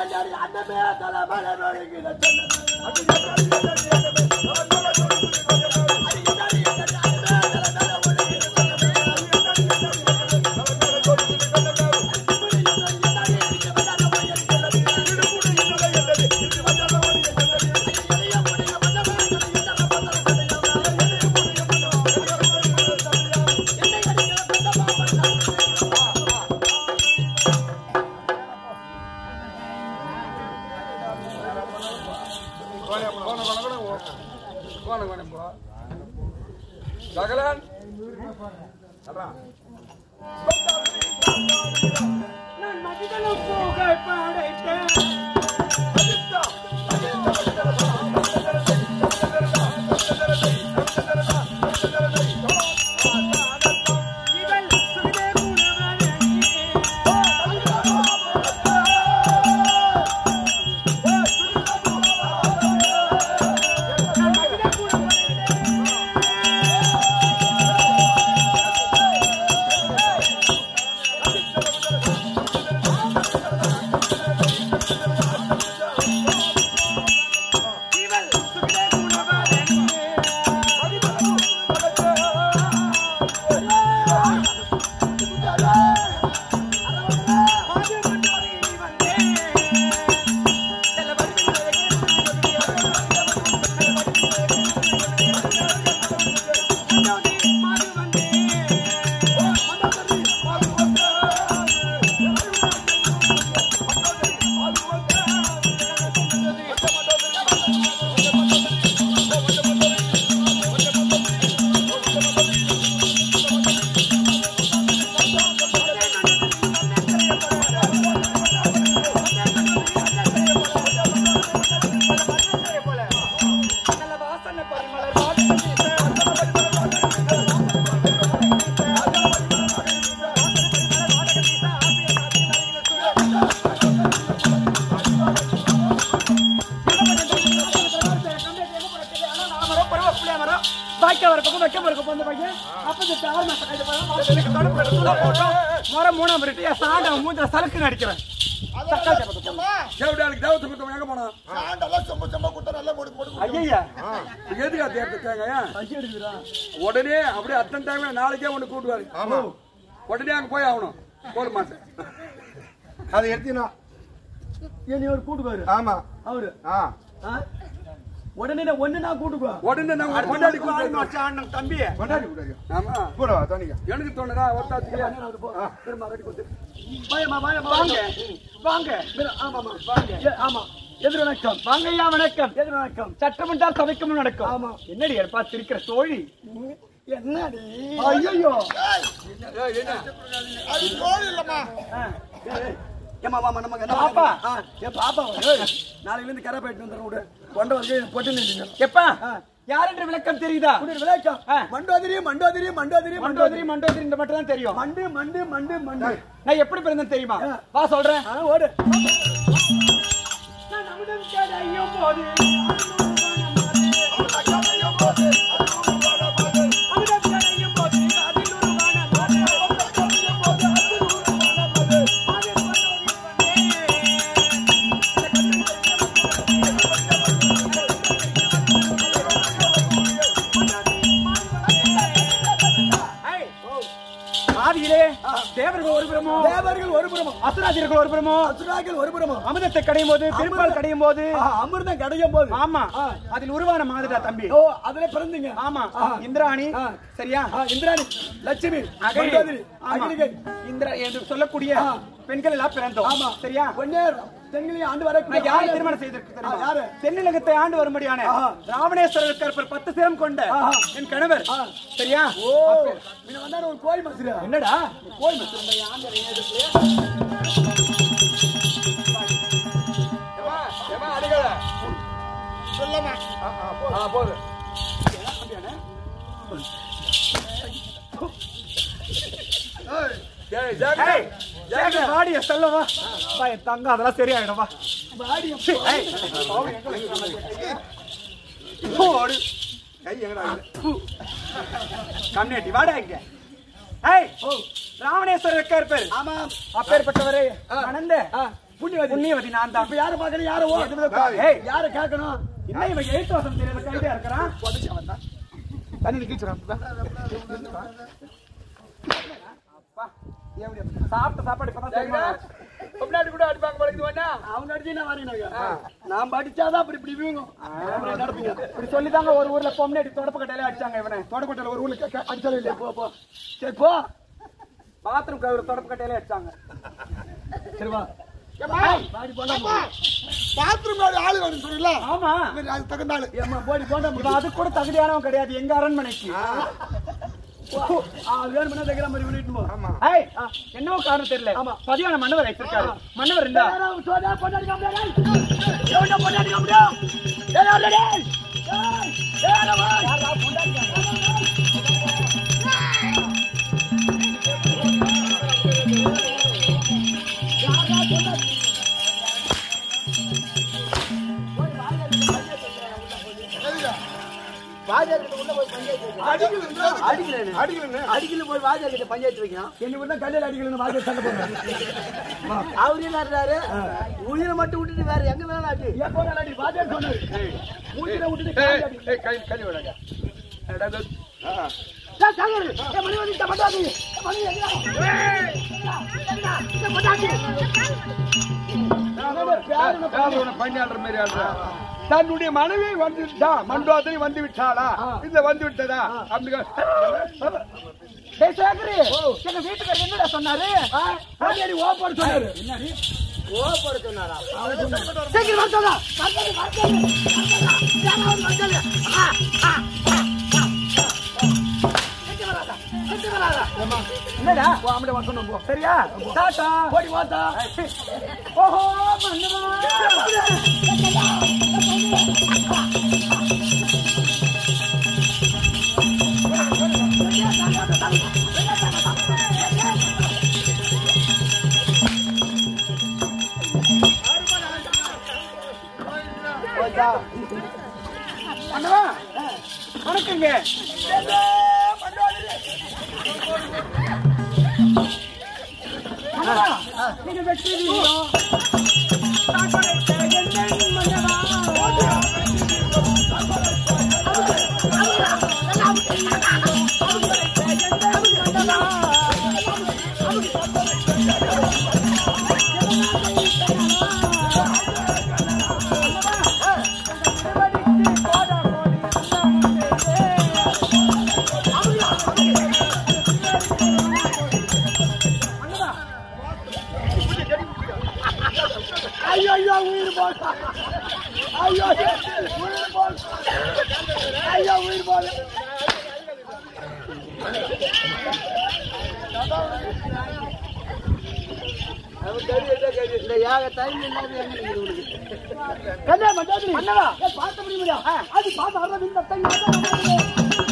சகலன் நான் மதிதலும் புகழ் படைத்தேன் இவள் சுகிதே குணவரணியே நான் மதித குணவரணியே இவள் சுகிதே குணவரணியே மூணாம் ரெட்டியா சாண்டா மூஞ்ச சலுக்கு நடிக்கிறேன் கேவிடாளுக்கு தேவத்தை கொடுத்தவன் எங்க போனான் சாண்டெல்லாம் சொம்ப சொம்ப குத்த நல்லா போடு போடு ஐயா எதுக்கா தேர்த்துக்காங்க உடனே அப்படியே அத்தனை டைம்ல நாளைக்கே ஒண்ணு கூட்டுவாரு உடனே அங்க போய் ஆகணும் போட மாட்டேன் அதை எடுத்தினா என்னை ஒரு கூட்டுக்குவாரு ஆமா அவரு ஆ ஆ? உடனே நான் ஒண்ணு நான் கூட்டுக்குவா உடனே நான் கொண்டாடி கூட்டு அண்ணன் தம்பி கொண்டாடி கொண்டாடி ஆமா கூட தோனிங்க எனக்கு தோணுதா ஒத்தாச்சுக்கலையா வாங்க வாங்க ஆமாமா வாங்க ஏ, ஆமா எதிர் வணக்கம் வாங்கய்யா வணக்கம் எதிர் வணக்கம் சட்டமன்றால் சபைக்கும் நடக்கும் ஆமா என்னடி பார்த்து இருக்கிற தோழி என்னடி ஐயோ அது தோல் இல்லம்மா ஏமா மாமா நமக்கு என்ன பாப்பா ஏ பாப்பா ஏய், நாளையில இருந்து கரை போயிட்டு வந்துடுறேன் விடு கொண்ட வந்து பொட்டு நின்று எப்பா யார் என்ற விளக்கம் தெரியுதா விளக்கம் மண்டோதிரி மண்டோதிரி மண்டோதிரி மண்டோதிரி மண்டோதிரி இந்த மட்டும் தான் தெரியும் மண்டு மண்டு மண்டு மண்டு நான் எப்படி பிறந்தேன் தெரியுமா வா சொல்றேன் ஓடு நான் அமுதம் கடையும் போது அமுதம் கடையும் போது அதில் உருவான மாது. மாது ஆதியிலே தேவர்கள் ஒரு புறமோ தேவர்கள் ஒரு புறமோ அசுராஜர்கள் ஒரு புறமோ அசுராஜர்கள் ஒரு புறமோ அமிர்தத்தை கடையும் போது திருப்பால் கடையும் போது அமிர்தம் கடையும் போது ஆமா அதில் உருவான மாதிரிடா தம்பி ஓ அதுல பிறந்தீங்க ஆமா இந்திராணி சரியா இந்திராணி லட்சுமி அகலிகை அகலிகை இந்திரா என்று சொல்லக்கூடிய பெண்கள் எல்லாம் பிறந்தோம் ஆமா சரியா பொன்னேர் தென்னிலை ஆண்டு வர நான் யாரை திருமணம் செய்திருக்கிறேன் யாரு தென்னிலகத்தை ஆண்டு வரும்படியான ராவணேஸ்வரர் கற்பர் பத்து சிரம் கொண்ட என் கணவர் சரியா ஓ வந்தாரு ஒரு கோயில் மசிர என்னடா கோயில் மசிர சொல்லமா போது ஏய், ஜாக்கிரதை. ஜாக்கிரதை, வாடிய செல்லவா வா என் தங்க அதெல்லாம் சரியாயிடும் வா சீ, ஏய், போடு. கை எங்கடா இது? கம்யூனிட்டி வாடா இங்க ஏய் ராவணேஸ்வரர் இருக்கார் பேர் ஆமா அப்பேற்பட்டவரே மணந்த புண்ணியவதி புண்ணியவதி நான் தான் இப்ப யார பாக்கணும் யார ஓ ஏய் யார கேட்கணும் என்ன இவன் எழுத்து வாசம் தெரியாத கைதியா இருக்கிறான் தண்ணி நிக்கிறான் சாப்பிட்ட சாப்பாடு இப்பதான் தெரியுமா முன்னாடி கூட அடிப்பாங்க பழகுது வேணா அவங்க அடிச்சு நான் வரேன் நான் படிச்சாதான் அப்படி இப்படி வீங்கும் நடப்பீங்க இப்படி சொல்லிதாங்க ஒரு ஊர்ல பொம்னேடி தொடப்பு கட்டையில அடிச்சாங்க இவனை தோட்டக்கோட்டையில ஒரு ஊர்ல அடிச்சாலும் இல்லையா போ போ சரி போ பாத்ரூம் கவர் தொடப்பு கட்டையில அடிச்சாங்க சரி வா பாடி போண்டா பாத்ரூம் ஆளு வேணும் சொல்லல ஆமா அது தகுந்த ஆளு ஏம்மா போடி போண்டா இவன் அது கூட தகுதியானவன் கிடையாது எங்க அரண்மனைக்கு ஆ வேணும்னா தைக்கிற மாதிரி பண்ணிட்டு போ ஆமா ஏய், என்னவோ காரணம் தெரியல ஆமா. பதிவான மன்னவர் வைத்திருக்காரு மன்னவர் இருந்தா சோதா பொண்டாடி காமிடா எவன்டா பொண்டாடி காமிடா ஏய் ஆல்ரெடி ஏய் ஏய் வா யாரா பொண்டாடி அடிக்கிறேன் அடிக்கலன்னு அடிக்கல போய் வாஜர் கிட்ட பஞ்சாயத்து வைக்கலாம் என்ன விட்டா கல்யாணம் அடிக்கலன்னு வாஜர் சண்டை போடுறாரு அவரு என்ன ஆடுறாரு உயிரை மட்டும் விட்டுட்டு வேற எங்க வேணாலும் அடி ஏன் போனாலும் அடி வாஜர் சொன்னாரு மூச்சில விட்டுட்டு காலை அடி. கை கை விடாங்க ஏய், சாகர், ஏய், மணி வந்து இந்த பட்டாசு. ஏய், மணி எங்கடா? ஏய், எங்கடா? எங்கடா? இந்த பட்டாசு. பஞ்சாடுற மாதிரி ஆடுற தன்னுடைய மனைவி வந்துட்டா மண்டோதரி வந்து விட்டாளா இல்ல வந்து விட்டதா அப்படி டேய் சேகரி எங்க வீட்டுக்காரர் என்னடா சொன்னாரு ஆ, வாஜர் ஓ போட சொன்னாரு ஓ போட சொன்னாரா சீக்கிரம் வர சொல்ல வந்தது வந்தது யாராவது வந்தது ஆ, ஆ, ஆ, ஆ, ஆ. செத்து வராதா செத்து வராதா என்னடா ஓ ஆம்பளை வர சொன்னோம் போ சரியா டாடா ஓடி வாத்தா ஓஹோ மன்னவா மன்னவா வணக்கங்க மன்னவா நீங்க வெற்றி வீரம் ஐயோ ஐயோ உயிர் போட்டா ஐயோ உயிர் போட்டா ஐயோ உயிர் போல மன்னவா பார்த்த முடியுமா அது பார்த்து அரவிந்த்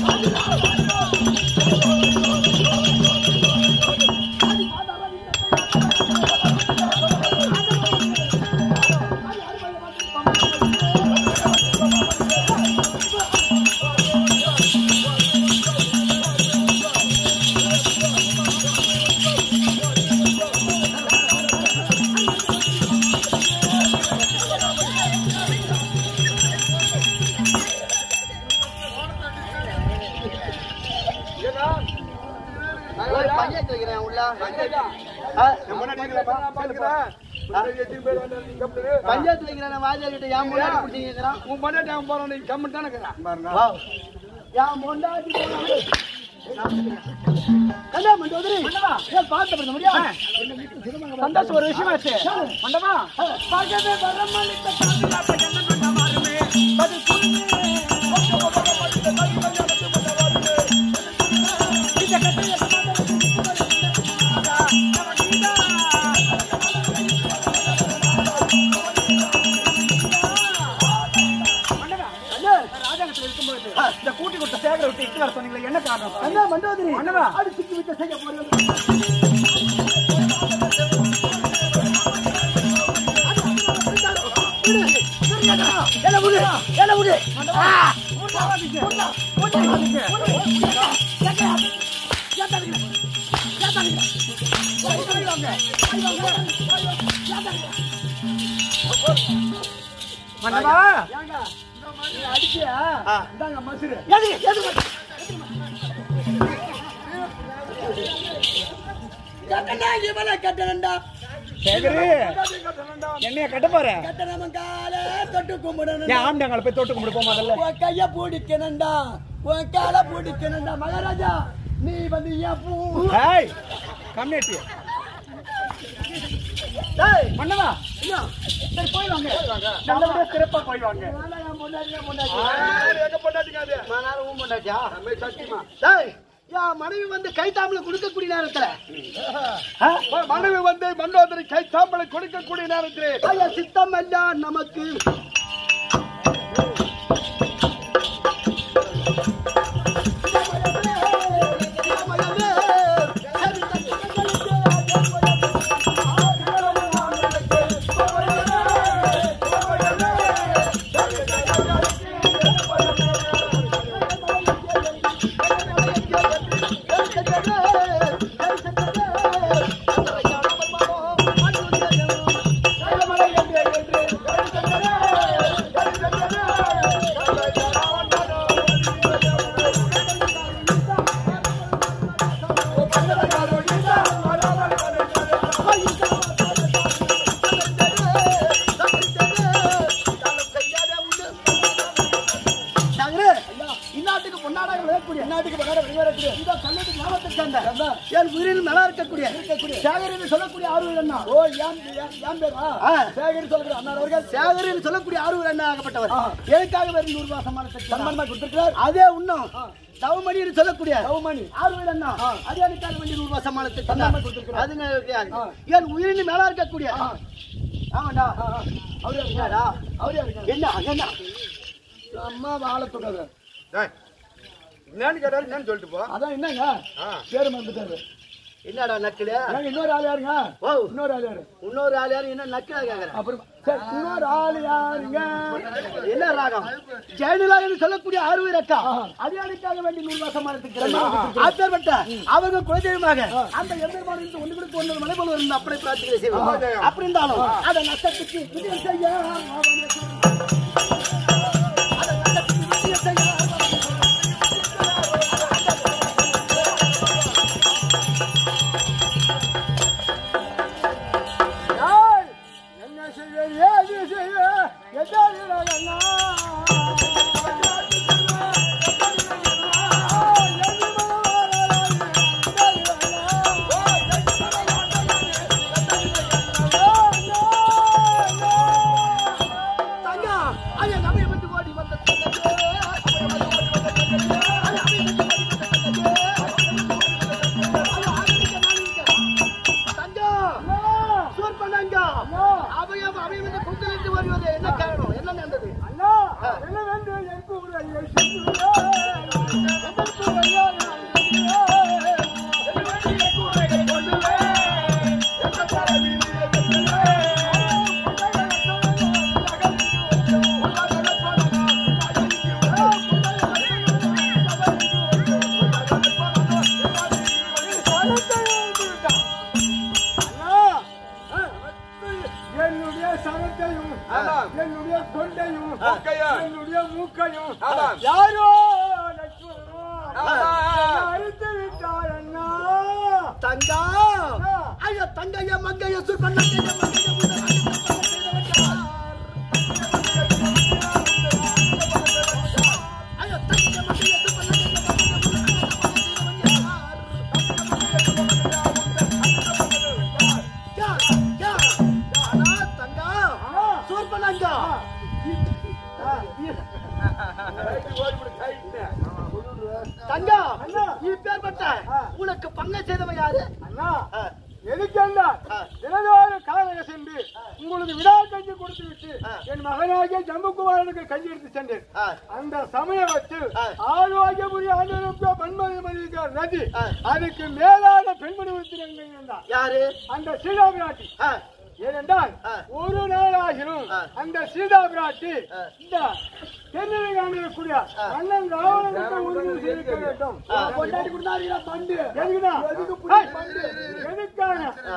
பஞ்சாயத்து வைக்கிறேன் உள்ள பஞ்சாயத்து வைக்கிறேன் வாஜா கிட்ட ஏன் முன்னாடி பிடிச்சிக்கிறான் உன் பண்ணி அவன் போறான் நீ கம்மன் தானே இருக்கிறான் ஏன் முன்னாடி கல்யாணம் பண்ணிட்டு வந்துரு. ஏன் பார்த்து பண்ண முடியாது சந்தோஷம் ஒரு விஷயமாச்சு மண்டபா பகவே வரமளித்த பாதுகாப்பு என்ன பண்ண மாறுமே அது புரிஞ்சு இந்த கட்டையை ராஜாங்கத்தில் இருக்கும்போது இந்த கூட்டி கொடுத்த சேகரை விட்டு இட்டு வர சொன்னீங்களே என்ன காரணம் என்ன மண்டோதரி மன்னவா. அடிச்சுட்டு விட்டு செய்ய போறது என்ன விடு என்ன விடு ஆ! விட்றா, விட்றா, விட்றா, விட்றா. ஏத்தா, ஏத்தா விடு. ஏத்தா விடு. கை வாங்க, கை வாங்க, கை வாங்க. ஏத்தா விடு. மன்னவா ஏங்க நீ அடிச்சியா இந்தாங்க மசுரு எது எது கட்டணா இவனை கட்டணண்டா சேகரு என்னைய கட்ட போற கட்டணம் கால தொட்டு கும்பிடணும் ஏன் ஆம்டாங்களை போய் தோட்டு கும்பிடு போமா முதல்ல உன் கைய பிடிக்கணும்டா உன் காலை பிடிக்கணும்டா மகாராஜா நீ வந்து என் பூ ஏய் கம்யூனிட்டி டேய் மன்னவா ஐயா, சரி போய் வாங்க நல்லபடியா சிறப்பா போய் வாங்க வேணாம், என் பொண்டாட்டி, என் பொண்டாட்டி. எங்க பொண்டாட்டிங்க அது மறுநாள் உன் பொண்டாட்டியா? சத்தியமா டேய், என் மனைவி வந்து கை தாம்பல கொடுக்கக்கூடிய நேரத்துல மனைவி வந்து மண்டோதரி கை சாம்பலை கொடுக்கக்கூடிய நேரத்திலே ஐயா சித்தம் அல்ல நமக்கு இந்நாட்டுக்கு பொன்னாடாக விளையக்கூடிய இந்நாட்டுக்கு பொன்னாடாக விளையாடக்கூடிய இந்த கல்லூரி கிராமத்தை சேர்ந்த என் உயிரில் நல்லா இருக்கக்கூடிய இருக்கக்கூடிய சேகரின்னு சொல்லக்கூடிய ஆர்வம் என்ன ஓ ஏன் ஏன் ஏன் பேரா சேகரி சொல்லக்கூடிய அண்ணா அவர்கள் சேகரின்னு சொல்லக்கூடிய ஆர்வம் என்ன ஆகப்பட்டவர் எதுக்காக வெறும் நூறு ரூபாய் சம்மானத்தை சன்மானமா கொடுத்திருக்கிறார் அதே இன்னும் தவமணின்னு சொல்லக்கூடிய தவமணி ஆர்வம் என்ன அதே எனக்காக வேண்டி நூறு ரூபாய் சம்மானத்தை சன்மானமா கொடுத்திருக்கிறார் அது கிடையாது. என் உயிரின் மேலா இருக்கக்கூடிய ஆமாண்டா அவரே இருக்காரா அவரே இருக்காரு என்ன என்ன அம்மா வாழ தொடாத டேய், என்னன்னு கேட்டாரு என்னன்னு சொல்லிட்டு போ அதான் என்னங்க ஆ. பேரு வந்துட்டாரு என்னடா நக்கல இன்னொரு ஆள் யாருங்க ஓ இன்னொரு ஆள் யாரு இன்னொரு ஆள் யாரு என்ன நக்கலா கேக்குற அப்புறம் சரி, இன்னொரு ஆள் யாருங்க என்ன ராகம் ஜெயலலிதா என்று சொல்லக்கூடிய ஆறுவர் அக்கா அடியாளுக்காக வேண்டி நூறு மாசம் அப்பேற்பட்ட அவங்க குலதெய்வமாக அந்த எம்பெருமானின் ஒன்று கொடுத்து ஒன்று மலை போல இருந்த அப்படி பிரார்த்திகளை செய்வோம் அப்படி இருந்தாலும் அதை நஷ்டத்துக்கு விஜயம் செய்ய அதை நஷ்டத்துக்கு விஜயம் செய்ய என்ன செய்ய ஏது செய்ய எதாரிலகன்னா அவயம் அவயம் குந்தலிட்டு வருவது என்ன காரணம் என்ன நடந்தது அண்ணா என்ன வேண்டும் என் என்னுடைய சரத்தையும் ஆமாம். என்னுடைய தொண்டையும் மூக்கையும். என்னுடைய மூக்கையும் ஆமாம். யாரோ லட்சுமணோ ஆமாம். அறுத்து விட்டார் அண்ணா தங்கா ஐயோ தங்கைய மங்கைய சுற்பண்ணைய மங்கைய சூர்பனங்கா தங்கா இப்பேற்பட்ட உனக்கு பங்க செய்தவன் யாரு அண்ணா எதுக்கென்றா தினதோறும் காலக சென்று உங்களுக்கு விழா கஞ்சி கொடுத்து விட்டு என் மகனாகிய ஜம்புகுமாரனுக்கு கஞ்சி எடுத்து சென்றேன் அந்த சமயத்தில் ஆரோக்கியபுரி ஆண்டனுக்கு பன்மதி மதிக்கார் நதி அதுக்கு மேலான பெண்மணி ஒருத்தர் இருந்தார் யாரு அந்த சீதா பிராட்டி ஏனென்றால் ஒரு நாளாகிலும் அந்த சீதா பிராட்டி இந்த தென்னிலை காணக்கூடிய அண்ணன் ராவணனுக்கு உறுதி செய்திருக்க வேண்டும் கொண்டாடி கொடுத்தாரு பண்டு எதுக்குடா? எதுக்கு புடி ஏய், பண்டு? எதுக்காக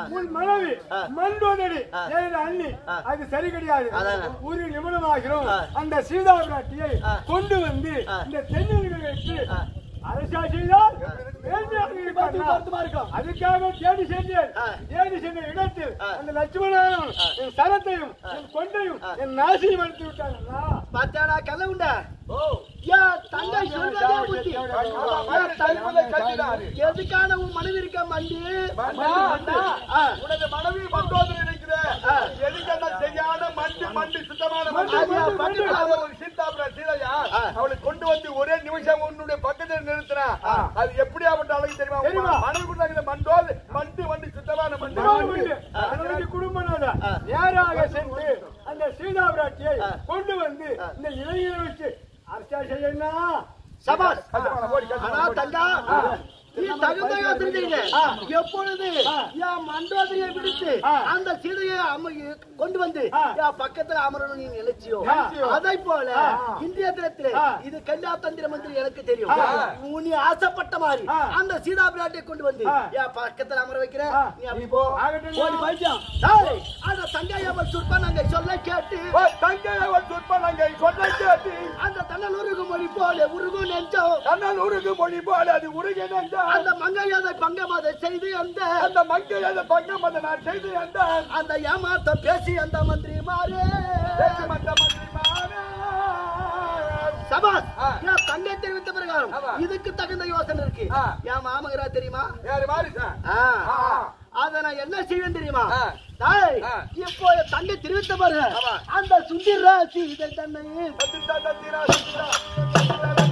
உன் மனைவி மண்டோதடி எனது அண்ணி அது சரி கிடையாது ஒரு நிமிடமாகிறோம் அந்த சீதா பிராட்டியை கொண்டு வந்து இந்த தென்னில் வைத்து அரசா செய்தால் வேண்டியாக இருப்பார்கள். அதுக்காக தேடி சென்றேன் தேடி சென்ற இடத்தில் அந்த லட்சுமணனும் என் சரத்தையும் என் கொண்டையும் என் நாசியும் எடுத்து விட்டாங்களா பாத்தியாடா கல்ல உண்டா யா தங்கை சொல்வதே புத்தி மயிர் தலைமுறை கட்டினாரு. எதுக்கான உன் மனைவி இருக்க மண்டி ஆ. உனது மனைவி மண்டோதரி இருக்கிற எதுக்கென்ன செய்யாத மண்டு மண்டு சுத்தமான மண்டு மண்டு, மண்டு. அது ஒரு சீதாபுர சீதையா அவளை கொண்டு வந்து ஒரே நிமிஷம் உன்னுடைய பக்கத்தில் நிறுத்தினா அது எப்படியாப்பட்ட அழகு தெரியுமா தெரியுமா? மனைவி கொடுத்தாங்க மண்டோது மண்டு மண்டு சுத்தமான மண்டு குடும்பம் அதனுடைய குடும்பநாத நேராக சென்று அந்த சீதா பிராட்டியை கொண்டு வந்து இந்த இளைஞரை வச்சு அரசா செய்யணும் சபாஸ் கட்டுமான, ஓடி, கட்டுமான, ஆனா ஓடி. தங்கா நீ தகுந்த யோசனை எப்பொழுது என் மண்டோதரியை விடுத்து அந்த சீதையை அம- கொண்டு வந்து என் பக்கத்துல அமரணும் நீ நினைச்சியோ அதை போல இந்திய தினத்திலே இது கல்யா தந்திரம் என்று எனக்கு தெரியும் உன் நீ ஆசைப்பட்ட மாதிரி அந்த சீதா பிராட்டியை கொண்டு வந்து என் பக்கத்துல அமர வைக்கிற நீ அப்படி போ ஓடி பைத்தியம். டேய், அந்த தங்கையம்மன் சுற்ப நாங்க சொல்ல கேட்டு ஓ, தங்கையை ஒரு சொற்பனங்கை சொல்ல கேட்டு அந்த தன்னல் உருகு மொழி போல உருகு நெஞ்சம் தன்னால் உருகு மொழி போல அது உருகி நின்ற அந்த மங்கையதை பங்கமதை செய்து அந்த அந்த மக்கள் அந்த பங்கம் அதை நான் செய்து அந்த அந்த ஏமாத்த பேசி அந்த மந்திரி மாறு மந்த மந்திரிமாரே. சபாஸ் ஆ. என் தங்கை தெரிவித்த பிரகாரம் ஆமா. இதுக்கு தகுந்த யோசனை இருக்கு ஆ. என் மாமகரா தெரியுமா யாரு வாரிசா? ஆ. ஆ. அத நான் என்ன செய்வேன் தெரியுமா ஆ. டேய், ஆ. இப்போ என் தங்கை தெரிவித்த பாருங்க ஆமா. அந்த சுந்திர சீதை தன்னை சத்திரா, சத்திரா, சத்திரா.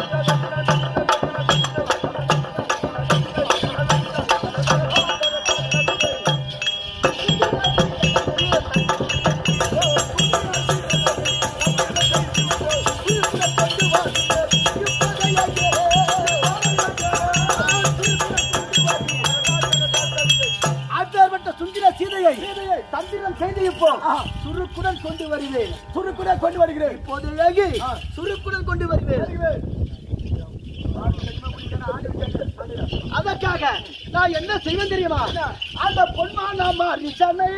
அப்பேற்பட்ட சுந்திர சீதையை தந்திரம் செய்து இப்போ சுருக்குடன் கொண்டு வருவேன் சுருக்குடன் கொண்டு வருகிறேன் இப்போது ஏகி சுருக்குடன் கொண்டு வருவேன் அதற்காக நான் என்ன செய்வேன் தெரியுமா அந்த பொன்மான மாரிசனை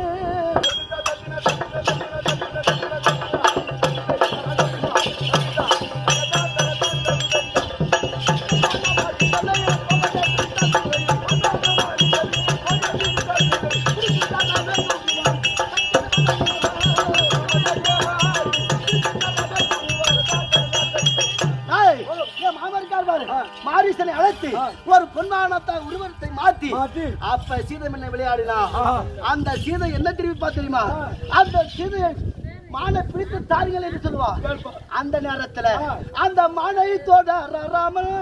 ஏய், என் மாமா இருக்கார் பாரு. மாரிசனை அழைத்து ஒரு பொன்மானத்தை உருவத்தை மாத்தி மாத்தி. அப்ப சீதை என்ன விளையாடினா அந்த சீதை என்ன தெரிவிப்பா தெரியுமா அந்த சீதையை மானை பிடித்து தாருங்கள் என்று சொல்லுவா அந்த நேரத்துல அந்த மானை தொடர ராமன்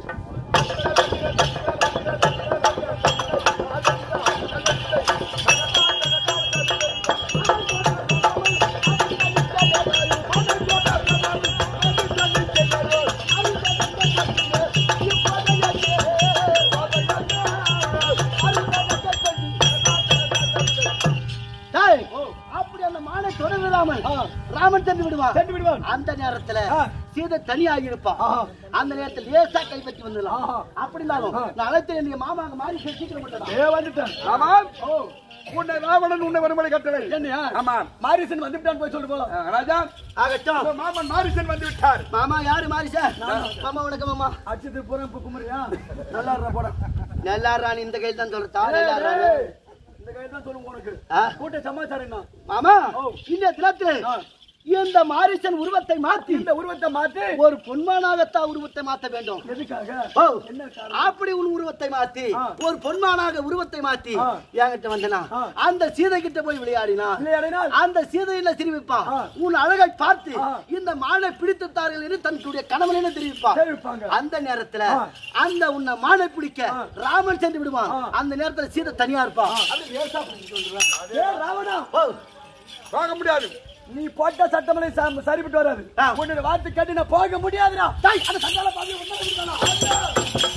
டேய், அப்படி அந்த மானை தொடர ராமன் ராமன் சென்று விடுவான் சென்று விடுவான் அந்த நேரத்துல ஆ. சீதை தனியாகி இருப்பான் ஆஹா. அந்த நேரத்துல லேசா கைப்பற்றி வந்துடலாம் ஆஹா. அப்படி இருந்தாலும் நான் அழைத்து என்னுடைய மாமாங்க மாறி சீக்கிரம் விட்டலாம் ஏ வந்துட்டேன் ஆமாம் உன்னை ராவணன் உன்னை வரும்படி கட்டளை என்னையா ஆமாம் மாரிசன் வந்துட்டான் போய் சொல்லிட்டு போலாம் ஆ, ராஜா ஆகட்டும் உங்க மாமன் மாரிசன் வந்து விட்டார் மாமா யாரு மாறி சார் மாமா வணக்கம் மாமா அச்சத்து பூரா இப்ப குமரியா நல்லா இருடா போட நல்லா ராணி இந்த கையில் தான் சொல்றா நல்லா ராணி இந்த கையில் தான் சொல்லுங்க உனக்கு ஆ? கூட்ட சமாச்சாரம் என்ன மாமா இந்த தினத்துல இந்த மாரிசன் உருவத்தை மாத்தி இந்த உருவத்தை மாத்தி ஒரு பொன்மானாகத்தான் உருவத்தை மாத்த வேண்டும் எதுக்காக ஓ, என்ன காரணம் அப்படி உன் உருவத்தை மாத்தி ஆ. ஒரு பொன்மானாக உருவத்தை மாத்தி ஆ. என்கிட்ட வந்தனா ஆ. அந்த சீதை கிட்ட போய் விளையாடினா இல்லையாடினால் அந்த சீதையில தெரிவிப்பான் ஆ. உன் அழகை பார்த்து ஆ. இந்த மானை பிடித்துத்தார்கள் என்று தன்னுடைய கணவன் தெரிவிப்பான் தெரிவிப்பாங்க. அந்த நேரத்துல ஆ. அந்த உன்னை மானை பிடிக்க ஆ. ராமன் சென்று விடுவான் ஆ. அந்த நேரத்துல சீதை தனியா இருப்பான் ஏ ராவணா ஓ, போக முடியாது நீ போட்ட சட்டமலை ச- சரிப்பட்டு வராது ஆ. உன்னோட வார்த்தை கேட்டு நான் போக முடியாதுடா டேய், அந்த சண்டால பாவி உன்னை பிடிச்சானா?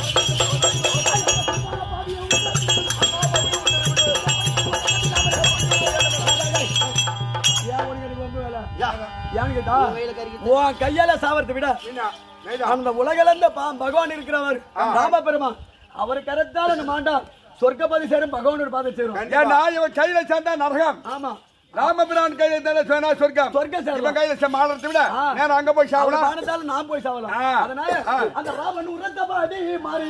ஏன் உனக்கு எனக்கு ரொம்ப வேலை யா, ஏன்னு கேட்டா உன் கையில கறிக்கு உன் கையால சாவறதை விட மீனா, மேதா. அந்த உலகளந்த பா- பகவான் இருக்கிறவர் ராம பெருமான் அவர் கரத்தால் அந்த மாண்டான் சொர்க்கபதி சேரும் பகவானோட பாதை சேரும் ஏன்னா இவன் கையில சேர்ந்தா நரகம் ஆமா ராமபிரான் கையில இருந்தா சொன்னா சொர்க்கம் சொர்க்கம் சேரலாம். இவன் கையில மாறத்தை விட ஆ. நேரம் அங்க போய் அவன சாவலாம் பானத்தால நான் போய் சாவலாம் ஆ. அதனால ஆ. அந்த ராவன் உரத்த பாடி மாறி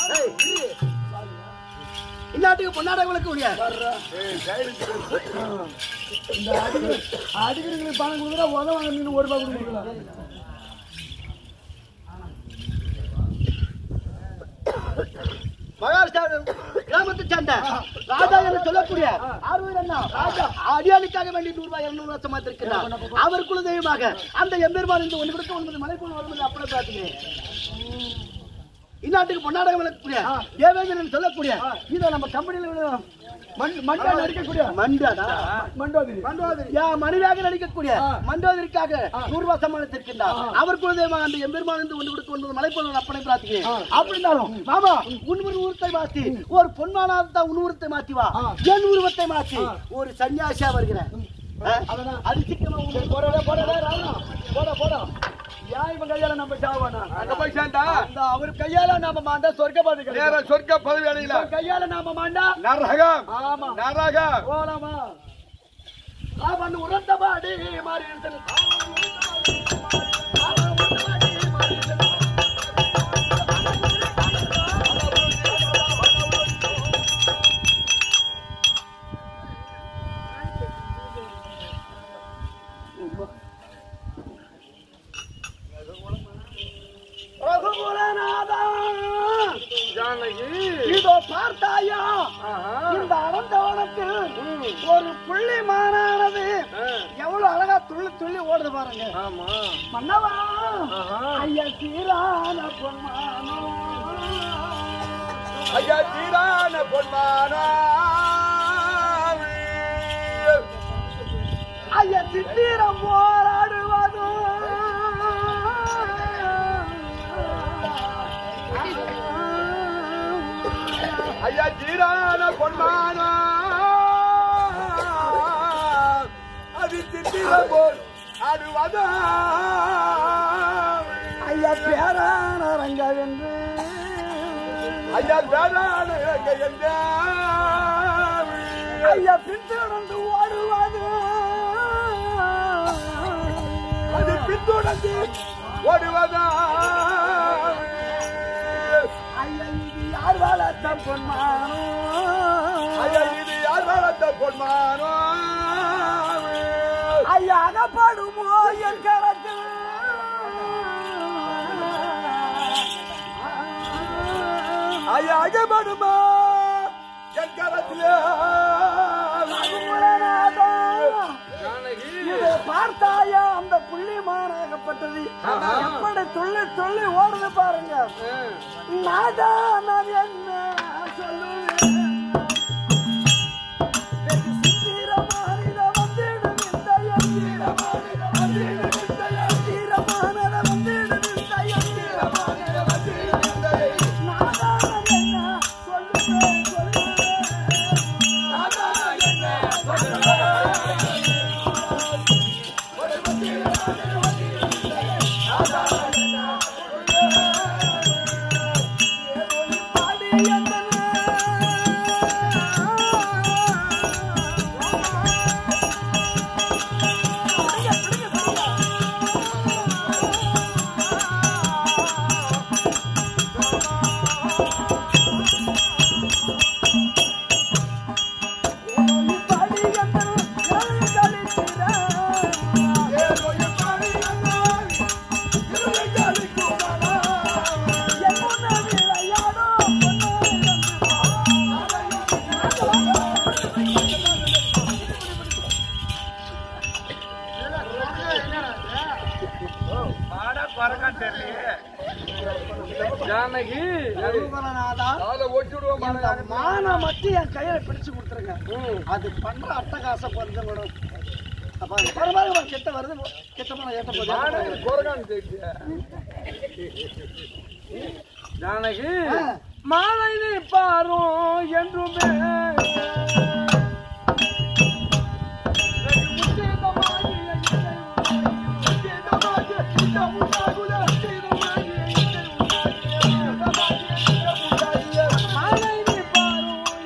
இன்னாட்டுக்கு பொன்னாடங்களுக்கு உரிய இந்த அடிகள் அடிகளுக்கு பணம் கொடுக்குறா உதவாங்க நீங்க ஒரு ரூபாய் கொடுக்குறீங்களா மகாராஷ்டிரா கிராமத்தை சேர்ந்த ராஜா என்று சொல்லக்கூடிய ஆர்வீர் அண்ணா ராஜா அடியாளுக்காக வேண்டி நூறு ரூபாய் இருநூறு வருஷமா இருக்கிறார் அவர் குல தெய்வமாக அந்த எம்பெருமான் இந்த ஒன்று கொடுக்க ஒன்பது மலை போன வருவது அப்படி பார்த்துக்கிறேன் இந்நாட்டுக்கு பொன்னாடகம் விளக்கக்கூடிய தேவேந்திரன் சொல்லக்கூடிய இதை நம்ம கம்பெனியில மண்டா நடிக்கக்கூடிய மண்டாடா மண்டோதிரி மண்டோதிரி யா மணிவாக நடிக்கக்கூடிய மண்டோதிரிக்காக நூறு ரூபாய் சம்மானத்திருக்கின்றார் அவர் குலதெய்வமாக அந்த எம்பெருமான் இருந்து ஒன்று கொடுக்க ஒன்பது மலை போன அப்பனை பிரார்த்திக்கிறேன் அப்படி இருந்தாலும் மாமா உன் உருவத்தை மாத்தி ஒரு பொன்மானாத்தான் உன் உருவத்தை மாத்தி வா என் உருவத்தை மாத்தி ஒரு சன்னியாசியா வருகிறேன் அது சீக்கிரமா போடா போடா ராவணா போடா போடா ஏன் இவன் கையால நம்ம சாவானா அங்க போய் சேர்ந்தா அந்த அவர் கையால நாம மாண்டா சொர்க்கபாதி கிடையாது நேர சொர்க்க பதவி அடையல இவன் கையால நாம மாண்டா நரகம் ஆமா நரகம் போலாமா அவன் உரத்த பாடி மாறி இருந்தது. அவன் உரத்த பாடி மாறி இருந்தது. ரகுகுலநாதா, இதோ பார்த்தாயா இந்த அரந்தவனுக்கு ஒரு புள்ளி மானானது எவ்வளவு அழகா துள்ளி துள்ளி ஓடுது பாருங்க மன்னவா ஐயா சீரான பொன்மானோ ஐயா தீரான பொன்மானா ஐயா சித்திரம் போராடுவது ஐயா தீரான பொன்மானா அது திட்டில போல் ஆடுவதா ஐயா பேரான ரங்கவென்று ஐயா வேளாண் இலங்கை என்ற ஐயா பின்தொடர்ந்து ஓடுவது அது பின்தொடர்ந்து ஓடுவதா ஐயா இது யார் வளர்த்த பொன்மானோ ஐயா இது யார் வளர்த்த பொன்மானோ ஐயா அகப்படுமோ என் கரத்தில் ஐயா அகப்படுமா என் கரத்திலே ரகுகுலநாதா, இதை பார்த்தாயா அந்த புள்ளிமானாகப்பட்டது எப்படி துள்ளி துள்ளி ஓடுது பாருங்க நாதா நான் என்ன சொல்லுவேன் வெகு சித்திரமானிட வந்திடும் இந்த யந்திரமானிட வந்திடும் இந்த யந்திரமானிட வந்திடும் இந்த யந்திரமானிட வந்திடும் இந்த நாதா நான் என்ன சொல்லுவேன் சொல்லுவேன் நாதா நான் என்ன சொல்லுவேன் ஜானகி ரகுவரநாதா, காலை ஓட்டி விடுவோம் இந்த மானை மட்டும் என் கையில பிடிச்சு கொடுத்துருங்க அது பண்ற அட்டகாசம் பண்ணுங்க மேடம் அப்ப அது பரவாயில்ல கிட்ட வருது கிட்ட போன ஏட்ட போகுது குரகான் கேட்டு ஜானகி ஆ. மாலை நீ பாரும் என்றுமே மாலை நீ பாரும்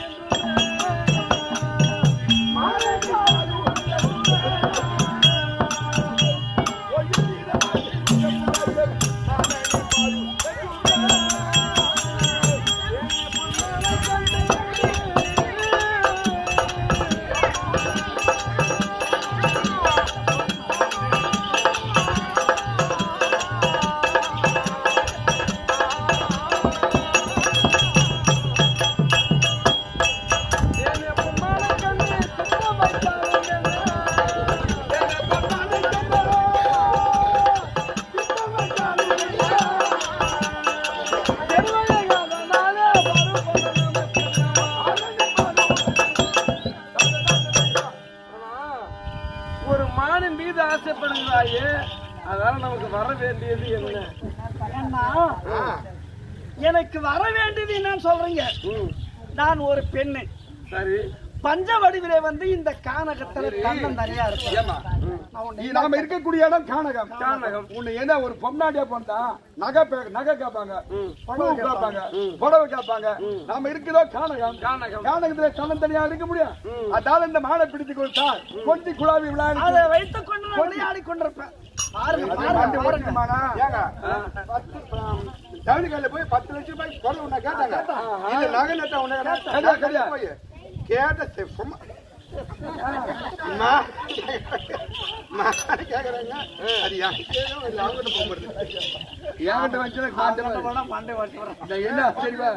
அதனால நமக்கு வர வேண்டியது என்ன அண்ணா, எனக்கு வர வேண்டியது என்னன்னு சொல்றீங்க நான் ஒரு பெண்ணு சரி பஞ்ச வடிவிலே வந்து இந்த கானகத்துல கண்ணம் நிறைய இருக்கு ஏமா நான் உன்னை நீ நாம இருக்கக்கூடிய இடம் கானகம் கானகம் உன்னை என்ன ஒரு பொம்னாடியா போனா நகை பே- நகை கேட்பாங்க பணம் கேட்பாங்க புடவை கேட்பாங்க நாம இருக்கிறதோ கானகம் கானகம் கானகத்துல கண்ணம் தனியா இருக்க முடியும் அதால இந்த மாடை பிடித்து கொடுத்தா கொஞ்சி குழாவி விளையாடி அதை வைத்துக் கொண்டு நான் விளையாடி கொண்டிருப்பேன் பாருங்க அது பாருங்க, வண்டி பாருங்க ஓட்டுமானா? ஏங்க, பத்து, ஆம், டவுனு கடையில போய் பத்து லட்சம் ரூபாய்க்கு பொருள் உன்னை கேட்டாங்க. இது நகை நட்டை உன்னை கேட்டாங்க. போய் கேட்ட சரி, சும்மா. அம்மா, அம்மா, கேக்குறாங்க. அது என்கிட்ட இல்லை, அவங்ககிட்ட போக மாட்டேது. என்கிட்ட வச்சுனா காட்டுவேன். போனா மண்டை ஓட்டி வரேன். நான் என்ன சரிவா?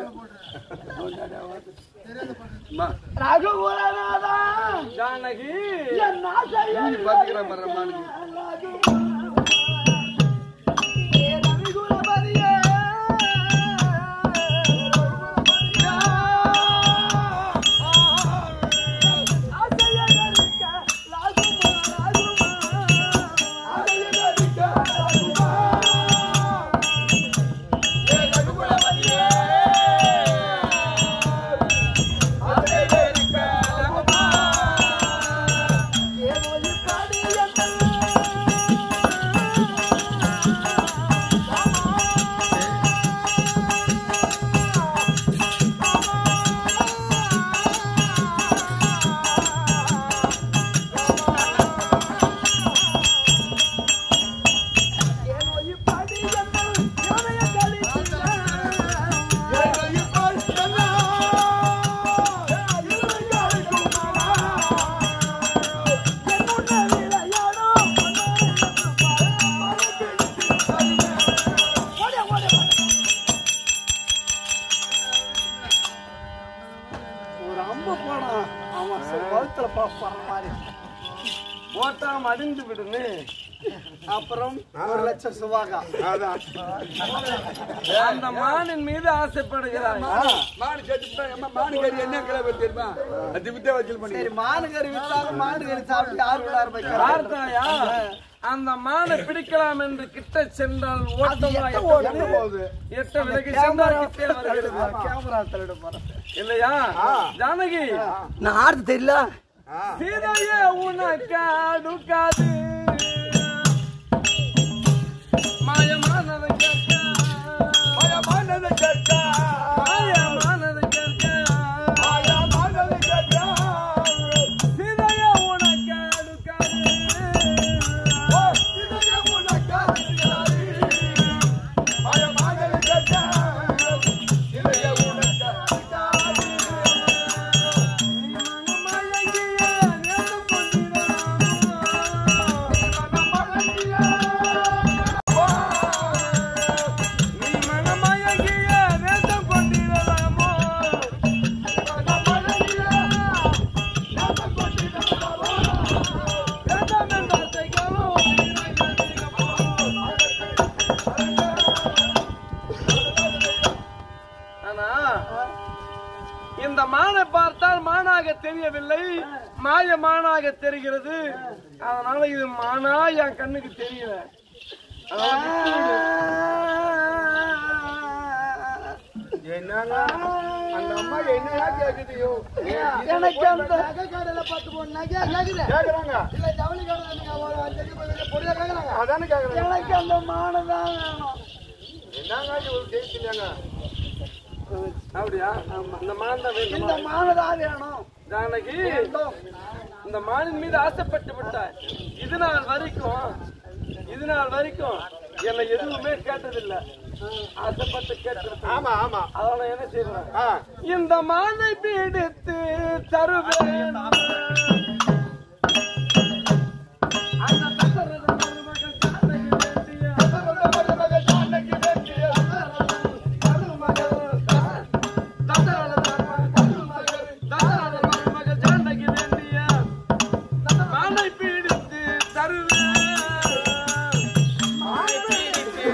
அம்மா, ரகுகுலநாதா, ஜானகி என் ஆசையை நீ பாத்துக்கிறேன் பாரு, அம்மானுக்கு. ஏ ரவிகுலபதியே. ஆசையை அழிக்க லாகுமா, லாகுமா. ஆசையை அழிக்க லாகுமா. ஏ ரகுகுலபதியே. ஆசையை அழிக்க லாகுமா. ஏனோ இப்பாடி என்ன ஏனோ இப்பாடி என்ன யோனைய கழித்திட. ஏனோ இப்பாடி என்ன யோனைய கழிக்குமா. என்னுடைய விளையாடோ ஓடியா, ஓடியா, ஓடியா. ஒரு அம்பு போனான் அவன் வகுத்துல பாப்பான மாதிரி போட்டா மடிந்து விடுன்னு அப்புறம் ஒரு லட்சம் சுவாகா அந்த மானின் மீது ஆசைப்படுகிறாய் மாடு கட்டிட்டா அம்மா மாடு கறி என்ன கிளம்ப தெரியுமா அது வித்தே வச்சு பண்ணி சரி மானு கறி வித்தாலும் மாடு கறி சாப்பிட்டு யாரு விளையாட பார்த்தாயா அந்த மானை பிடிக்கலாம் என்று கிட்ட சென்றால் ஓட்டமா எட்ட எட்ட ஓடுது. போகுது. எட்ட விலகி சென்றால் கிட்டே வருகிறது. கேமரா தள்ளிட போறேன் இல்லையா ஜானகி நான் ஆடுது தெரியல சீதையே உனக்கு அடுக்காது மாயமானதை கேட்க மாயமானதை கேட்க மாயமானதை கேட்க மாயமானதை கேட்க சீதையே உனக்கு அடுக்காது சீதையே உனக்கு அடுக்காது மாயமானதை கேட்க சீதையே உனக்கு அடுக்காது ஆனா இந்த மானை பார்த்தால் மானாக தெரியவில்லை மாய மானாக தெரிகிறது அதனால இது மானா என் கண்ணுக்கு தெரியல அதனால விட்டுவிடு. என்னங்க அந்த அம்மா என்னையா கேக்குதியோ எனக்கு அந்த நகைக்கடையில பத்து பொண்ணு நகை கேக்குது கேக்குறாங்க இல்ல ஜவுளி கடை ஒரு அஞ்சு பதினஞ்சு பொருளை கேக்குறாங்க அதானே கேக்குறாங்க எனக்கு அந்த மானு தான் வேணும் என்னங்க இவ்வளவு ஜெயிச்சிருக்காங்க அப்படியா இந்த மான் தான் இந்த வேணுமா மானு தான் வேணும் ஜானகி இந்த மானின் மீது ஆசைப்பட்டு விட்டாய் இது நாள் வரைக்கும் இது நாள் வரைக்கும் என்னை எதுவுமே கேட்டதில்லை ஆசைப்பட்டு கேட்டிருப்பேன் ஆமா ஆமா அதனால என்ன செய்வேன் இந்த மானை பிடித்து தருவேன் அந்த தசரத மருமகள் ஜானகி வேண்டிய மருமகள் தசரத மருமகள் தசரத மருமகள் ஜானகி வேண்டிய மானை பிடித்து தருவேன் மானை பிடித்து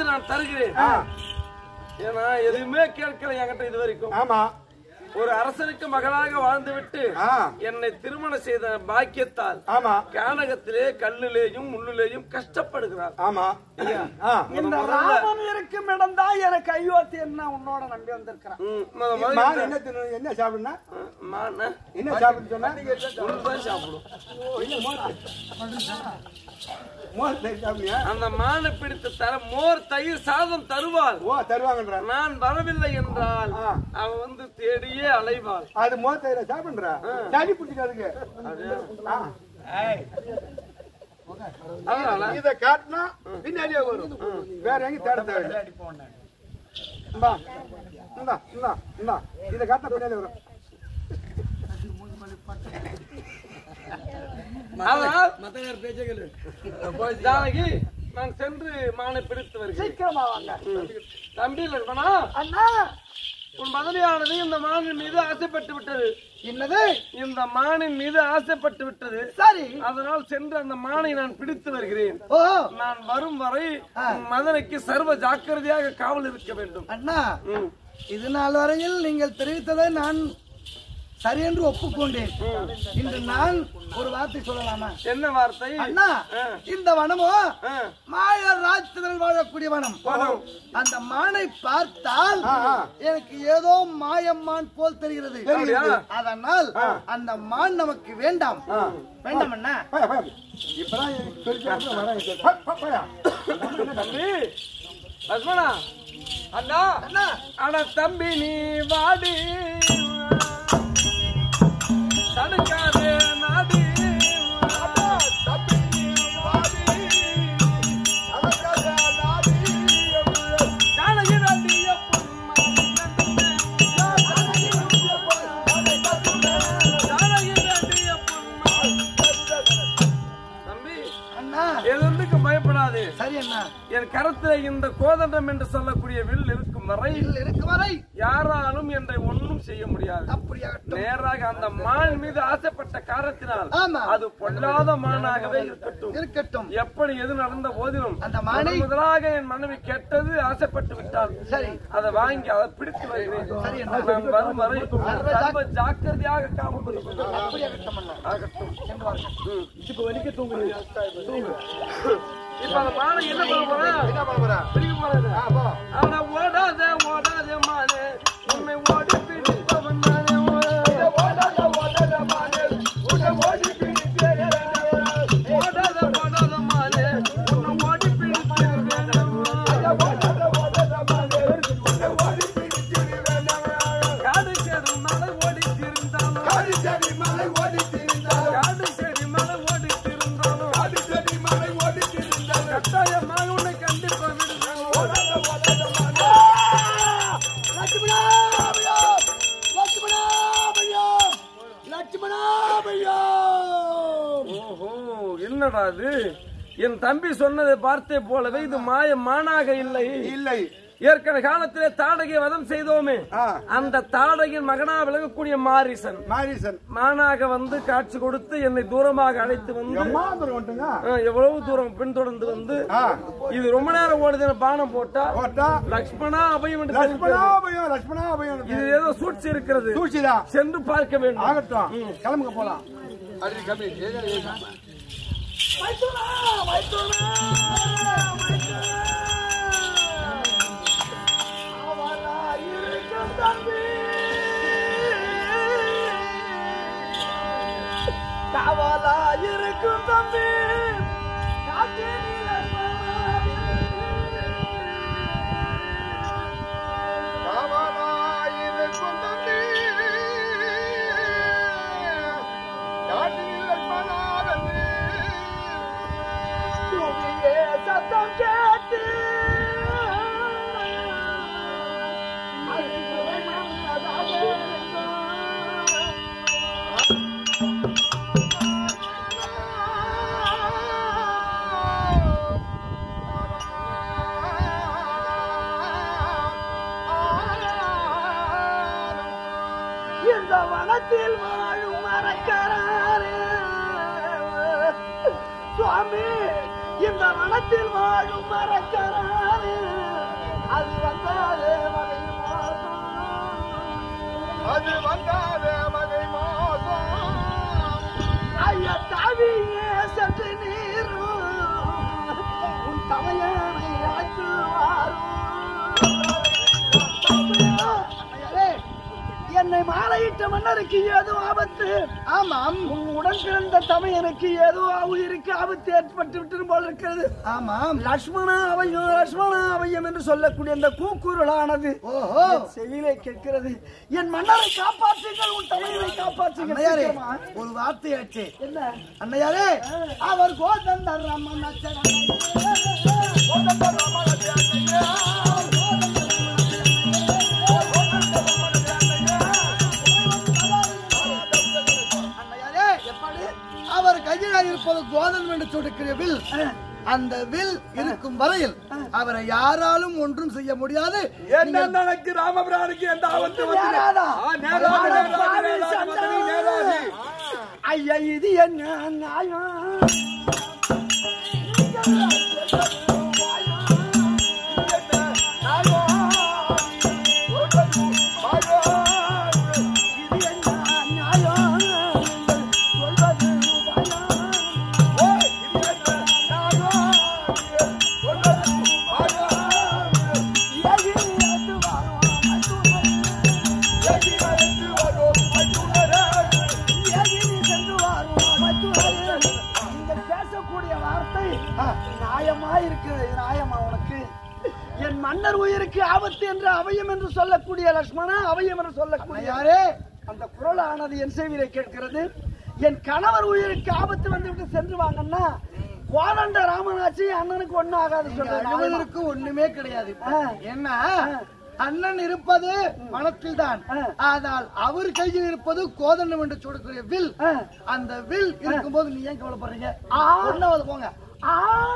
நான் தருகிறேன் ஏன்னா எதுவுமே கேட்கல என்கிட்ட இது வரைக்கும் ஆமா ஒரு அரசனுக்கு மகளாக வாழ்ந்துவிட்டு ஆ. என்னை திருமணம் செய்த பாக்கியத்தால் ஆமா கானகத்திலே கல்லிலேயும் முள்ளிலேயும் கஷ்டப்படுகிறார் ஆமா ஆ. இந்த ராமன் இருக்கும் இடம் தான் எனக்கு அயோத்தியன் நான் உன்னோட நம்பி வந்திருக்கிறேன் ம், முத முத மான் இந்த- என்ன தின்னு என்ன சாப்பிடுனா மானை என்ன சாப்பிடு சொன்னா உள்தான் சாப்பிடும் மோர் தயிர் சாப்பிடுங்க அந்த மானை பிடித்து தர மோர் தயிர் சாதம் தருவாள் ஓ தருவாங்கன்ற நான் வரவில்லை என்றால் ஆ. அவ வந்து தேடியே அலைவாள் அது மோர் தயிர சாப்பிடுற சளி பிடிக்காதுங்க ஆ. அதனால இத காட்டினா பின்னாடியே வரும் வேற எங்க தேட தேவையில்லை இந்தா இந்தா இந்தா இந்தா இத காட்டினா பின்னாடி வரும் ஆனால் ஜானகி நான் சென்று மானை பிடித்து வருகிறேன் சீக்கிரமா வாங்க தம்பி லட்சுமணா அண்ணா உன் மதனியானது இந்த மானின் மீது ஆசைப்பட்டு விட்டது என்னது இந்த மானின் மீது ஆசைப்பட்டு விட்டது சரி அதனால் சென்று அந்த மானை நான் பிடித்து வருகிறேன் ஓ நான் வரும் வரை மதனைக்கு சர்வ ஜாக்கிரதையாக காவல் இருக்க வேண்டும் அண்ணா ம். இது நாள் வரையில் நீங்கள் தெரிவித்ததை நான் சரி என்று ஒப்புக்கொண்டேன் இன்று நான் ஒரு வார்த்தை சொல்லலாமா என்ன வார்த்தை அண்ணா ஆ. இந்த வனமோ ஆ. மாய ராட்சதர்கள் வாழக்கூடிய வனம் அந்த மானை பார்த்தால் எனக்கு ஏதோ மாயம்மான் போல் தெரிகிறது அப்படியா? அதனால் அந்த மான் நமக்கு வேண்டாம் வேண்டாம் அண்ணா போயா போயா இப்பதான் எனக்கு சொல்லி வராங்க போ, போ, போயா தம்பி லட்சுமணா அண்ணா அண்ணா அட தம்பி நீ வாடி தடுக்காதே நாடி ஜானகி நதிய ஜானகி நதிய தம்பி அண்ணா எதுக்கும் பயப்படாதே சரி அண்ணா என் கரத்துல இந்த கோதண்டம் என்று சொல்லக்கூடிய வில் இருக்கும் வரை இதில் இருக்கு வரை யாராலும் என்னை ஒன்றும் செய்ய முடியாது அப்படியாகட்டும் நேராக அந்த மான் மீது ஆசைப்பட்ட காரணத்தினால் ஆமா. அது பொல்லாத மானாகவே இருக்கட்டும் இருக்கட்டும் எப்படி எது நடந்த போதிலும் அந்த மானை- முதல் முதலாக என் மனைவி கெட்டது ஆசைப்பட்டு விட்டாள் சரி அதை வாங்கி அதை பிடித்து வருகிறேன் சரி, அண்ணா. நான் வரும் வரை சர்வ ஜாக்கிரதையாக காவல் அப்படியாகட்டும் அண்ணா ஆகட்டும் சென்று வாருங்கள். இப்ப வலிக்க தூங்குறீங்க இப்ப அந்த மானை என்ன பண்ண போறேன் என்ன பண்ண போற பிடிக்க போறேன் ஆ, போ ஆனா ஓடாத ஓடாத மானே உன்னை ஓடி பிடிப்பவன் நானே ஓடாத ஓடாத மானே உன்னை ஓடி பிடிப்பேன் ஓடாத ஓடாத மானே உன்னை ஓடி பிடிப்பேன் ஓடாத ஓடாத மானே உன்னை ஓடி பிடிப்பேன் காடு சேரு மலை ஓடி திருந்தாலும் காடு சேரி மலை ஓடி திருந்தாலும் காடு சேரி மலை ஓடி திருந்தாலும் காடு சேரி மலை ஓடி திருந்தாலும் கட்டாயமாக உன்னை கண்டிப்பா விடுவேன் ஓடாத ஓடாத மானே ஓஹோ என்னடா இது என் தம்பி சொன்னதை பார்த்தே போலவே இது மாய மானாக இல்லை இல்லை ஏற்கனவே காலத்திலே தாடகை வதம் செய்தோமே ஆ. அந்த தாடகின் மகனா விளங்கக்கூடிய மாரிசன் மாரிசன் மானாக வந்து காட்சி கொடுத்து என்னை தூரமாக அழைத்து வந்து எம்மா தூரம் வந்துங்க ஆ, எவ்வளவு தூரம் பின்தொடர்ந்து வந்து ஆ. இது ரொம்ப நேரம் ஓடுதுன்னு பானம் போட்டா போட்டா லக்ஷ்மணா அபயம் என்று லட்சுமணா தெரிவிக்கிறது. அபயம் லட்சுமணா அபயம் இது ஏதோ சூழ்ச்சி இருக்கிறது சூழ்ச்சிதான் சென்று பார்க்க வேண்டும் ஆகட்டும் கிளம்புங்க போலாம் காவலா இருக்கும் தம்பி காவலாயிருக்கும் தம்பி காட்டில் லட்சுமணாவென்று சத்தம் கேட்டு இந்த வனத்தில் வாழும் மரக்கராறு சுவாமி இந்த வனத்தில் வாழும் மரக்கராறு அது வந்தாலே வகை மோசம் அது வந்தாலே மகை மோசம் ஐயா தாவியே சற்று நீரும் உன் தமையனை அழைத்துவாரும் என்னை மாலையிட்ட மன்னருக்கு ஏதோ ஆபத்து ஆமாம் உன் உடன் பிறந்த தமையனுக்கு ஏதோ உயிருக்கு ஆபத்து ஏற்பட்டு விட்டு போல இருக்கிறது ஆமாம் லட்சுமணா அவையம் லட்சுமணா அவையம் என்று சொல்லக்கூடிய அந்த கூக்குரலானது ஓஹோ செவிலே கேட்கிறது என் மன்னரை காப்பாற்றுங்கள் உன் தமையனை காப்பாற்றுங்கள் சீக்கிரமா. ஒரு வார்த்தையாச்சு என்ன அண்ணையாரே அவர் கோதண்டர் ரம்மன் அண்ணையாரே எப்படி அவர் கையில் இருப்பது கோதன் என்று சொல்லிருக்கிற வில் அந்த வில் இருக்கும் வரையில் அவரை யாராலும் ஒன்றும் செய்ய முடியாது என்ன எனக்கு ராமபிரானுக்கு எந்த ஆபத்து வந்து நேராதா? ஆ, நேராது, அட நேராது, பாவி நேராது, சண்டை. மதனி, நேராது. ஐயா இது என்ன நியாயம் இது என்ன நியாயம் நீங்கள் சொல்வது உபாயம். ஏகி அது வரும் ஏகினி சென்று வரும் அமைத்துவரே. நீங்கள் பேசக்கூடிய வார்த்தை நியாயமா இருக்கிறது இது நியாயமா உனக்கு என் மன்னர் உயிருக்கு ஆபத்து என்று அவயம் என்று சொல்லக்கூடிய லட்சுமணா அவயம் என்று சொல்லக்கூடிய யாரே அந்த குரலானது என் செவியிலே கேட்கிறது என் கணவர் உயிருக்கு ஆபத்து வந்து விட்டு சென்று வாங்கன்னா கோதண்ட ராமனாச்சி அண்ணனுக்கு ஒண்ணும் ஆகாது சொல்றேன் அழுவதற்கு ஒண்ணுமே கிடையாது ஆ. என்ன அண்ணன் இருப்பது மனத்தில் தான் ஆ. ஆனால் அவர் கையில் இருப்பது கோதண்டம் என்று சொல்லக்கூடிய வில் ஆ. அந்த வில் இருக்கும்போது நீ ஏன் கவலைப்படுறீங்க ஆ. ஒன்னாவது போங்க ஆ,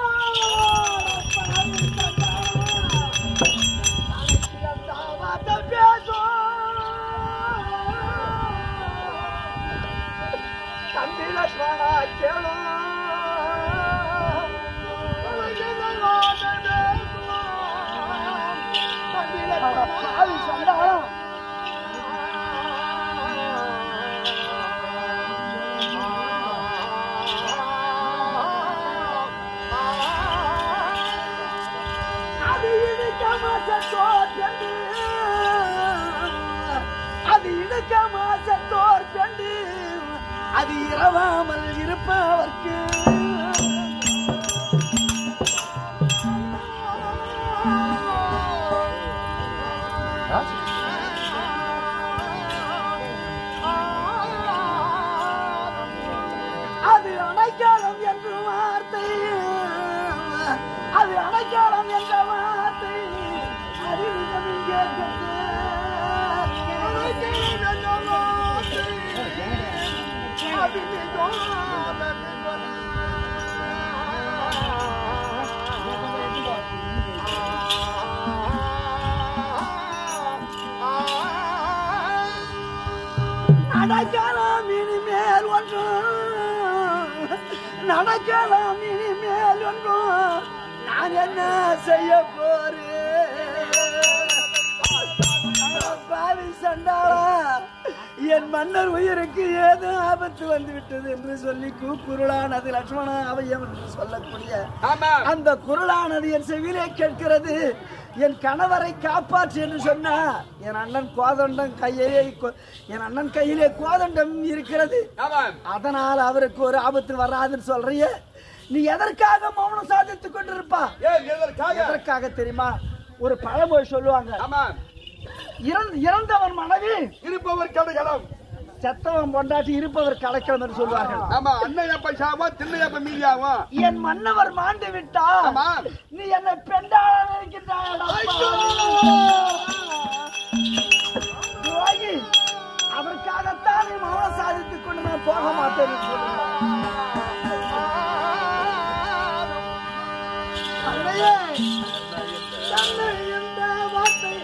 தம்பி லட்சுமணா கேளு பாவி சண்டாளம் அது இடுக்க மாசத்தோர் பெண்டு அது இடுக்க மாசத்தோர் பெண்டு அது இரவாமல் இருப்பவர்க்கு அது அடைக்காலம் என்ற வார்த்தை அது அடைக்காலம் என்ற வார்த்தை அது நிஜம் இங்கே கண்டு. அடைக்கலம் என்ற வார்த்தை, அது நிஜம் நடக்கலாம் இனிமேல் ஒன்றும் நடக்கலாம் இனிமேல் ஒன்றும் நான் என்ன செய்ய போறேன் பாவி சண்டாளா என் மன்னர் உயிருக்கு ஏதோ ஆபத்து வந்து விட்டது என்று சொல்லி கூக்குருளானது லட்சுமணா அவையம் என்று சொல்லக்கூடிய ஆமா அந்த குரலானது என் செவிலே கேட்கிறது என் கணவரை காப்பாற்று என்று சொன்னா என் அண்ணன் கோதண்டம் கையிலே கொ- என் அண்ணன் கையிலே கோதண்டம் இருக்கிறது ஆமா அதனால் அவருக்கு ஒரு ஆபத்து வராதுன்னு சொல்றிய நீ எதற்காக மௌனம் சாதித்துக் கொண்டிருப்பா ஏன் எதற்காக எதற்காக தெரியுமா ஒரு பழமொழி சொல்லுவாங்க ஆமா இறந்த- இறந்தவன் மனைவி இருப்பவர் கடைகளம் செத்தவன் பொண்டாட்டி இருப்பவர் கலைக்கலாம் என்று சொல்வார்கள் ஆமா அண்ணன் எப்ப சாவா திண்ணை எப்ப மீதியாகும் என் மன்னவர் மாண்டு விட்டா ஆமா. நீ என்னை பெண்டாள நினைக்கின்றாயடா துரோகி அதற்காகத்தான் நீ மௌனம் சாதித்துக் கொண்டு நான் போக மாட்டேன் என்று சொல்லுகிறார். அன்னையே, தன்னை என்ற வார்த்தை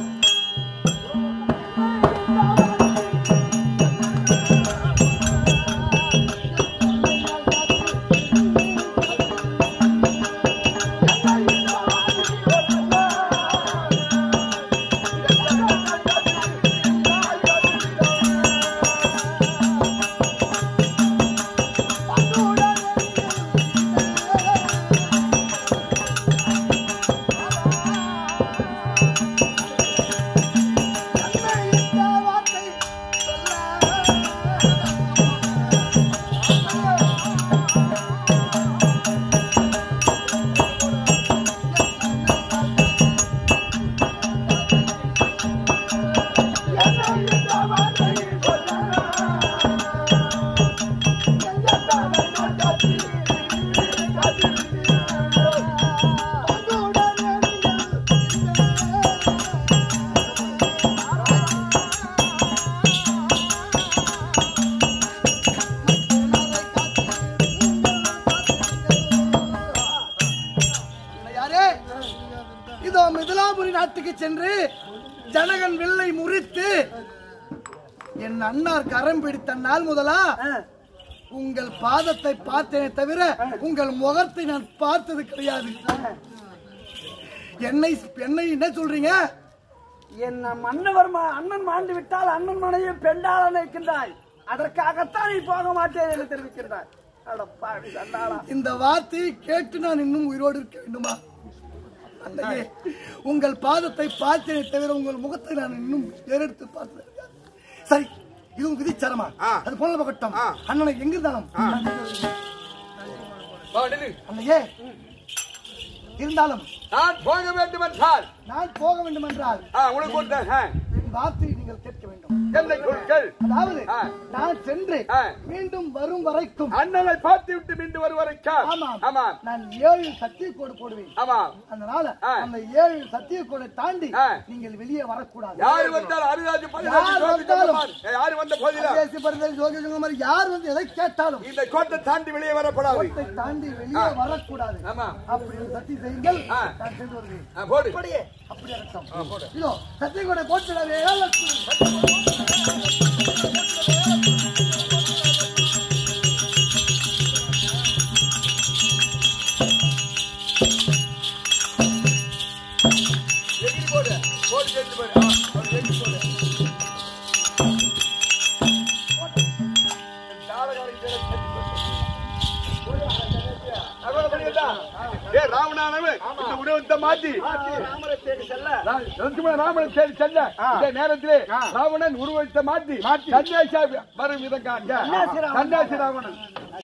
சொல்ல லங்கைக்கு சென்று ஜனகன் வில்லை முறித்து என் அண்ணார் கரம் பிடித்த நாள் முதலா உங்கள் பாதத்தை பார்த்தேனே தவிர உங்கள் முகத்தை நான் பார்த்தது கிடையாது என்னை என்னை என்ன சொல்றீங்க என் மன்னவர் மா- அண்ணன் மாண்டு விட்டால் அண்ணன் மனைவி பெண்டாள நிற்கின்றாய் அதற்காகத்தான் நீ போக மாட்டேன் என்று தெரிவிக்கின்றாய் அட பாவி சண்டாளா. இந்த வார்த்தையை கேட்டு நான் இன்னும் உயிரோடு இருக்க வேண்டுமா அன்னையே உங்கள் பாதத்தை பார்த்தேனே தவிர உங்கள் முகத்தை நான் இன்னும் ஏறெடுத்து பார்த்தது கிடையாது. சரி இதுவும் விதிச்சரமா ஆ. அது போன பகட்டம் ஆ. அண்ணனை எங்க இருந்தாலும் வா, நில்லு. அன்னையே இருந்தாலும் நான் போக வேண்டும் என்றால் நான் போக வேண்டும் என்றால் ஆ, உனக்கு கொடுத்தேன் ஆ. என் வார்த்தையை நீங்கள் கேட்க வேண்டும் என்னை கொடுங்கள் அதாவது ஆ. நான் சென்று ஆ. மீண்டும் வரும் வரைக்கும் அண்ணனை பார்த்து விட்டு மீண்டு வருவரைக்கும் ஆமாம் ஆமாம் நான் ஏழு சத்திய கோடு போடுவேன் ஆமாம் அதனால ஆ. அந்த ஏழு சத்திய கோடை தாண்டி ஆ. நீங்கள் வெளியே வரக்கூடாது யாரு வந்தாலும் அரிராஜ் யார் வந்தாலும். யாரு வந்த போதிலும் தேசிய பரிந்துரை ஜோதி சொல்லுங்க மாதிரி யார் வந்து எதை கேட்டாலும் இந்த கோட்டை தாண்டி வெளியே வரக்கூடாது கோட்டை தாண்டி வெளியே வரக்கூடாது ஆமா அப்படி ஒரு சத்தியம் செய்யுங்கள் ஆ. நான் சென்று வருகிறேன் ஆ, போடு அப்படியே அப்படியே அர்த்தம் இதோ சத்திய கோடை போட்டுடவே எகிரி போடு போடு சேர்த்து போடு ஆ, போடு, எகிரி போடு தாரகாரி பேரை சேர்த்து போடு. அவ்வளவு பண்ணிட்டா? ஏய், ராவணானவன் இந்த உருவத்தை மாத்தி ராமரை தேடி செல்ல ரா- லட்சுமண ராமன் தேடி செல்ல இந்த நேரத்திலே ராவணன் உருவத்தை மாத்தி சன்னியாசியா வரும் விதம் காண்க சன்னியாசி ராவணன். சன்னியாசி ராவணன்